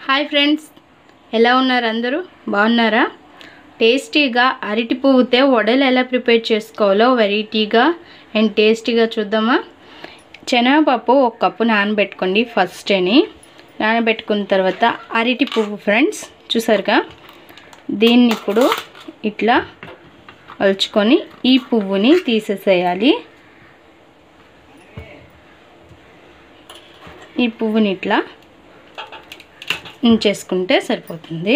hi friends ఎలా ఉన్నారు అందరూ బాగున్నారా టేస్టీగా అరటి పువ్వుతో వడలు ఎలా ప్రిపేర్ చేసుకోవాలో వెరైటీగా అండ్ టేస్టీగా చూద్దామా శనగపప్పు ఒక కప్పు నానబెట్టుకోండి ఫస్ట్ అని నానబెట్టుకున్న తర్వాత అరటి పువ్వు ఫ్రెండ్స్ చూసారుగా దీన్ని ఇప్పుడు ఇట్లా వలుచుకొని ఈ పువ్వుని తీసేసేయాలి ఈ పువ్వుని ఇట్లా ఉంచేసుకుంటే సరిపోతుంది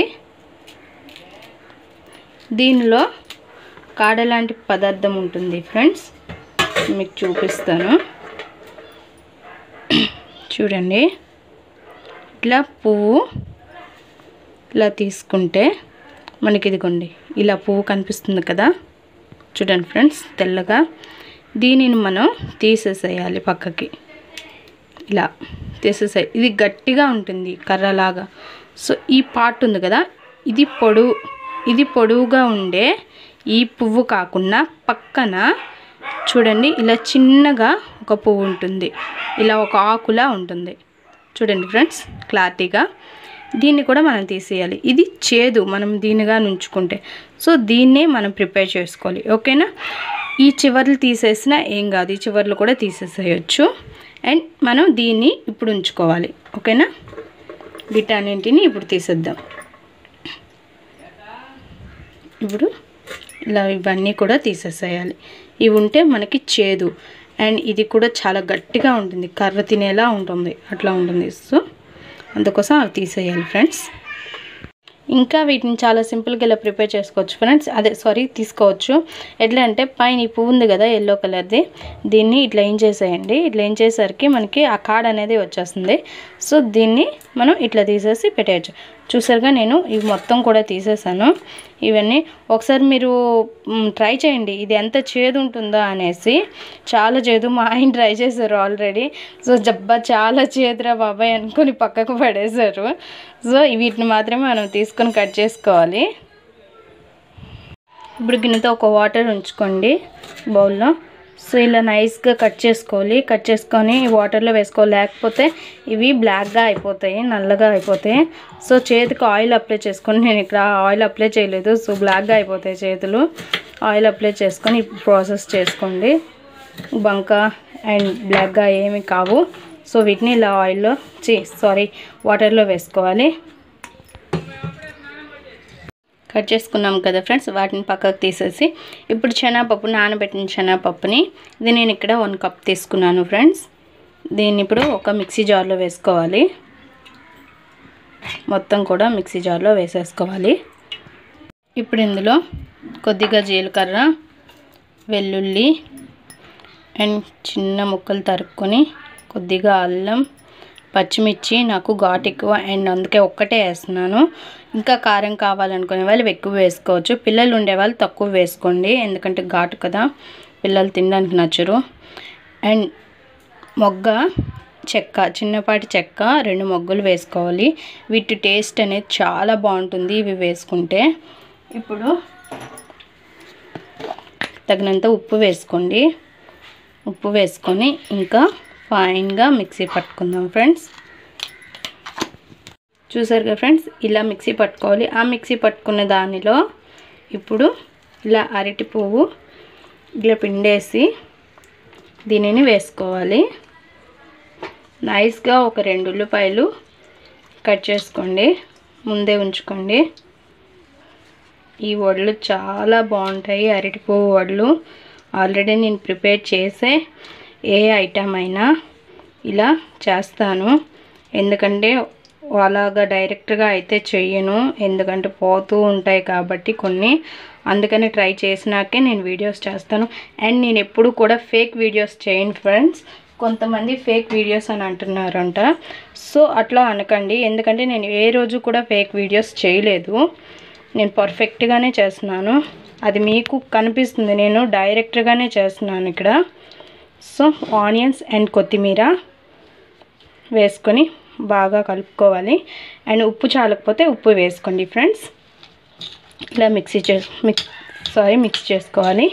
దీనిలో కాడ లాంటి పదార్థం ఉంటుంది ఫ్రెండ్స్ మీకు చూపిస్తాను చూడండి ఇట్లా పువ్వు ఇలా తీసుకుంటే మనకి ఇదిగోండి ఇలా పువ్వు కనిపిస్తుంది కదా చూడండి ఫ్రెండ్స్ తెల్లగా దీనిని మనం తీసేసేయాలి పక్కకి ఇలా తీసేసాయి ఇది గట్టిగా ఉంటుంది కర్రలాగా సో ఈ పార్ట్ ఉంది కదా ఇది పొడువు ఇది పొడవుగా ఉండే ఈ పువ్వు కాకుండా పక్కన చూడండి ఇలా చిన్నగా ఒక పువ్వు ఉంటుంది ఇలా ఒక ఆకులా ఉంటుంది చూడండి ఫ్రెండ్స్ క్లారిటీగా దీన్ని కూడా మనం తీసేయాలి ఇది చేదు మనం దీనిగా నుంచుకుంటే సో దీన్నే మనం ప్రిపేర్ చేసుకోవాలి ఓకేనా ఈ చివర్లు తీసేసినా ఏం కాదు ఈ చివర్లు కూడా తీసేసేయచ్చు అండ్ మనం దీన్ని ఇప్పుడు ఉంచుకోవాలి ఓకేనా వీటన్నింటిని ఇప్పుడు తీసేద్దాం ఇప్పుడు ఇలా ఇవన్నీ కూడా తీసేసేయాలి ఇవి ఉంటే మనకి చేదు అండ్ ఇది కూడా చాలా గట్టిగా ఉంటుంది కర్ర తినేలా ఉంటుంది అట్లా ఉంటుంది సో అందుకోసం అవి తీసేయాలి ఫ్రెండ్స్ ఇంకా వీటిని చాలా సింపుల్గా ఇలా ప్రిపేర్ చేసుకోవచ్చు ఫ్రెండ్స్ అదే సారీ తీసుకోవచ్చు ఎట్లా అంటే పైన ఈ పువ్వు ఉంది కదా ఎల్లో కలర్ది దీన్ని ఇట్లా ఏం చేసేయండి ఇట్లా ఏం చేసేసరికి మనకి ఆ కార్డ్ అనేది వచ్చేస్తుంది సో దీన్ని మనం ఇట్లా తీసేసి పెట్టేయచ్చు చూసారుగా నేను ఇవి మొత్తం కూడా తీసేసాను ఇవన్నీ ఒకసారి మీరు ట్రై చేయండి ఇది ఎంత చేదు ఉంటుందో అనేసి చాలా చేదు మా ఆయన ట్రై చేశారు ఆల్రెడీ సో జబ్బా చాలా చేదురా బాబాయ్ అనుకొని పక్కకు పడేశారు సో వీటిని మాత్రమే మనం తీసుకొని కట్ చేసుకోవాలి ఇప్పుడు గిన్నెతో ఒక వాటర్ ఉంచుకోండి బౌల్లో సో ఇలా నైస్గా కట్ చేసుకోవాలి కట్ చేసుకొని వాటర్లో వేసుకోవాలి లేకపోతే ఇవి బ్లాక్గా అయిపోతాయి నల్లగా అయిపోతాయి సో చేతికి ఆయిల్ అప్లై చేసుకొని నేను ఇక్కడ ఆయిల్ అప్లై చేయలేదు సో బ్లాక్గా అయిపోతాయి చేతులు ఆయిల్ అప్లై చేసుకొని ప్రాసెస్ చేసుకోండి బంక అండ్ బ్లాక్గా ఏమి కావు సో వీటిని ఇలా ఆయిల్లో చీ సారీ వాటర్లో వేసుకోవాలి కట్ చేసుకున్నాం కదా ఫ్రెండ్స్ వాటిని పక్కకు తీసేసి ఇప్పుడు శనగపప్పు నానబెట్టిన శనగపప్పుని ఇది నేను ఇక్కడ వన్ కప్ తీసుకున్నాను ఫ్రెండ్స్ దీన్ని ఇప్పుడు ఒక మిక్సీ జార్లో వేసుకోవాలి మొత్తం కూడా మిక్సీ జార్లో వేసేసుకోవాలి ఇప్పుడు ఇందులో కొద్దిగా జీలకర్ర వెల్లుల్లి అండ్ చిన్న ముక్కలు తరుక్కొని కొద్దిగా అల్లం పచ్చిమిర్చి నాకు ఘాట్ ఎక్కువ అండ్ అందుకే ఒక్కటే వేస్తున్నాను ఇంకా కారం కావాలనుకునే వాళ్ళు ఎక్కువ వేసుకోవచ్చు పిల్లలు ఉండే వాళ్ళు తక్కువ వేసుకోండి ఎందుకంటే ఘాటు కదా పిల్లలు తినడానికి నచ్చరు అండ్ మొగ్గ చెక్క చిన్నపాటి చెక్క రెండు మొగ్గలు వేసుకోవాలి వీటి టేస్ట్ అనేది చాలా బాగుంటుంది ఇవి వేసుకుంటే ఇప్పుడు తగినంత ఉప్పు వేసుకోండి ఉప్పు వేసుకొని ఇంకా ఫైన్గా మిక్సీ పట్టుకుందాం ఫ్రెండ్స్ చూసారు కదా ఫ్రెండ్స్ ఇలా మిక్సీ పట్టుకోవాలి ఆ మిక్సీ పట్టుకున్న దానిలో ఇప్పుడు ఇలా అరటి పువ్వు ఇట్లా పిండేసి దీనిని వేసుకోవాలి నైస్గా ఒక రెండు ఉల్లిపాయలు కట్ చేసుకోండి ముందే ఉంచుకోండి ఈ వడలు చాలా బాగుంటాయి అరటి పువ్వు వడలు ఆల్రెడీ నేను ప్రిపేర్ చేసే ఏ ఐటమ్ అయినా ఇలా చేస్తాను ఎందుకంటే అలాగా డైరెక్ట్గా అయితే చెయ్యను ఎందుకంటే పోతూ ఉంటాయి కాబట్టి కొన్ని అందుకని ట్రై చేసినాకే నేను వీడియోస్ చేస్తాను అండ్ నేను ఎప్పుడు కూడా ఫేక్ వీడియోస్ చేయను ఫ్రెండ్స్ కొంతమంది ఫేక్ వీడియోస్ అని అంటున్నారంట సో అట్లా అనకండి ఎందుకంటే నేను ఏ రోజు కూడా ఫేక్ వీడియోస్ చేయలేదు నేను పర్ఫెక్ట్గానే చేస్తున్నాను అది మీకు కనిపిస్తుంది నేను డైరెక్ట్గానే చేస్తున్నాను ఇక్కడ సో ఆనియన్స్ అండ్ కొత్తిమీర వేసుకొని బాగా కలుపుకోవాలి అండ్ ఉప్పు చాలకపోతే ఉప్పు వేసుకోండి ఫ్రెండ్స్ ఇలా మిక్సీ చే మిక్స్ సారీ మిక్స్ చేసుకోవాలి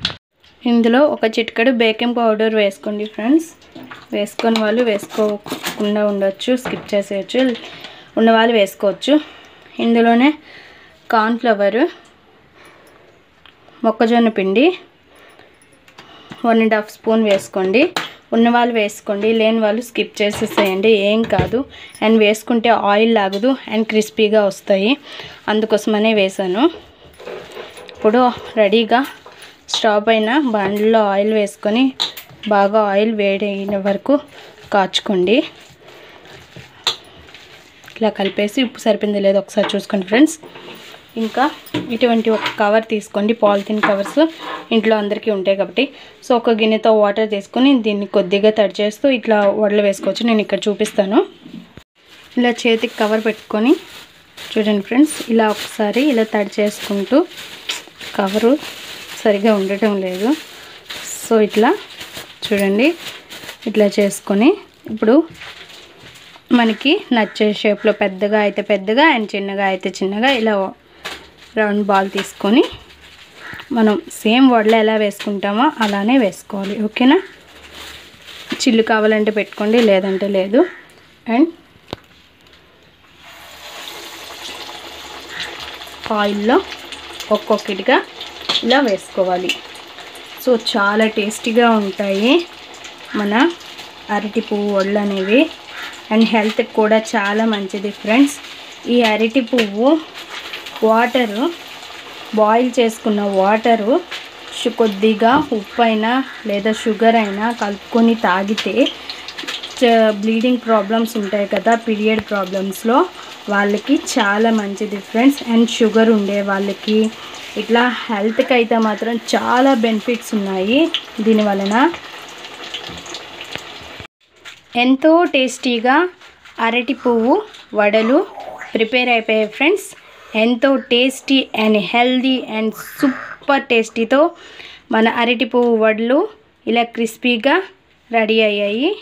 ఇందులో ఒక చిటికెడు బేకింగ్ పౌడర్ వేసుకోండి ఫ్రెండ్స్ వేసుకొని వాళ్ళు వేసుకో వేసుకోకుండా ఉండొచ్చు స్కిప్ చేసేయచ్చు ఉన్నవాళ్ళు వేసుకోవచ్చు ఇందులోనే కార్న్ఫ్లవర్ మొక్కజొన్న పిండి వన్ అండ్ హాఫ్ స్పూన్ వేసుకోండి ఉన్నవాళ్ళు వేసుకోండి లేని వాళ్ళు స్కిప్ చేసేసేయండి ఏం కాదు అండ్ వేసుకుంటే ఆయిల్ లాగదు అండ్ క్రిస్పీగా వస్తాయి అందుకోసమనే వేసాను ఇప్పుడు రెడీగా స్టవ్ పైన బండ్లో ఆయిల్ వేసుకొని బాగా ఆయిల్ వేడైన వరకు కాచుకోండి ఇలా కలిపేసి ఉప్పు సరిపోయింది లేదో ఒకసారి చూసుకోండి ఫ్రెండ్స్ ఇంకా ఇటువంటి ఒక కవర్ తీసుకోండి పాలిథిన్ కవర్స్ ఇంట్లో అందరికీ ఉంటాయి కాబట్టి సో ఒక గిన్నెతో వాటర్ తీసుకొని దీన్ని కొద్దిగా తడి చేస్తూ ఇట్లా వడలు వేసుకోవచ్చు నేను ఇక్కడ చూపిస్తాను ఇలా చేతికి కవర్ పెట్టుకొని చూడండి ఫ్రెండ్స్ ఇలా ఒకసారి ఇలా తడి చేసుకుంటూ కవరు సరిగా ఉండటం లేదు సో ఇట్లా చూడండి ఇట్లా చేసుకొని ఇప్పుడు మనకి నచ్చే షేప్లో పెద్దగా అయితే పెద్దగా అండ్ చిన్నగా అయితే చిన్నగా ఇలా రౌండ్ బాల్ తీసుకొని మనం సేమ్ వడలు ఎలా వేసుకుంటామో అలానే వేసుకోవాలి ఓకేనా చిల్లు కావాలంటే పెట్టుకోండి లేదంటే లేదు అండ్ ఆయిల్లో ఒక్కొక్కటిగా ఇలా వేసుకోవాలి సో చాలా టేస్టీగా ఉంటాయి మన అరటి పువ్వు వడలు అనేవి అండ్ హెల్త్కి కూడా చాలా మంచిది ఫ్రెండ్స్ ఈ అరటి పువ్వు వాటరు బాయిల్ చేసుకున్న వాటరు షు- కొద్దిగా ఉప్పు అయినా లేదా షుగర్ అయినా కలుపుకొని తాగితే బ్లీడింగ్ ప్రాబ్లమ్స్ ఉంటాయి కదా పీరియడ్ ప్రాబ్లమ్స్లో వాళ్ళకి చాలా మంచిది ఫ్రెండ్స్ అండ్ షుగర్ ఉండే వాళ్ళకి ఇట్లా హెల్త్కి అయితే మాత్రం చాలా బెనిఫిట్స్ ఉన్నాయి దీని వలన ఎంతో టేస్టీగా అరటి పువ్వు వడలు ప్రిపేర్ అయిపోయాయి ఫ్రెండ్స్ ఎంతో tasty and healthy and super టేస్టీతో మన అరటి పువ్వు వడలు ఇలా క్రిస్పీగా రెడీ అయ్యాయి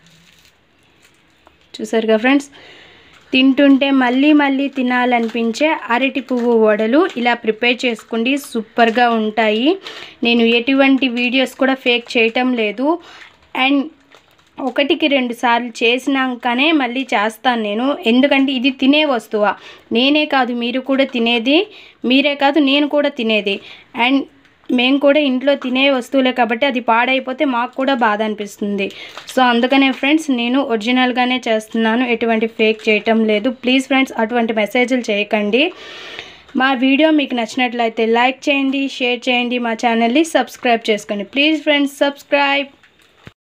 చూసారుగా ఫ్రెండ్స్ తింటుంటే మళ్ళీ మళ్ళీ తినాలనిపించే అరటి పువ్వు వడలు ఇలా ప్రిపేర్ చేసుకోండి సూపర్గా ఉంటాయి నేను ఎటువంటి వీడియోస్ కూడా ఫేక్ చేయటం లేదు అండ్ ఒకటికి రెండు సార్లు చేసినాకనే మళ్ళీ చేస్తాను నేను ఎందుకంటే ఇది తినే వస్తువా నేనే కాదు మీరు కూడా తినేది మీరే కాదు నేను కూడా తినేది అండ్ మేము కూడా ఇంట్లో తినే వస్తువులే కాబట్టి అది పాడైపోతే మాకు కూడా బాధ అనిపిస్తుంది సో అందుకనే ఫ్రెండ్స్ నేను ఒరిజినల్గానే చేస్తున్నాను ఎటువంటి ఫేక్ చేయటం లేదు ప్లీజ్ ఫ్రెండ్స్ అటువంటి మెసేజ్లు చేయకండి మా వీడియో మీకు నచ్చినట్లయితే లైక్ చేయండి షేర్ చేయండి మా ఛానల్ని సబ్స్క్రైబ్ చేసుకోండి ప్లీజ్ ఫ్రెండ్స్ సబ్స్క్రైబ్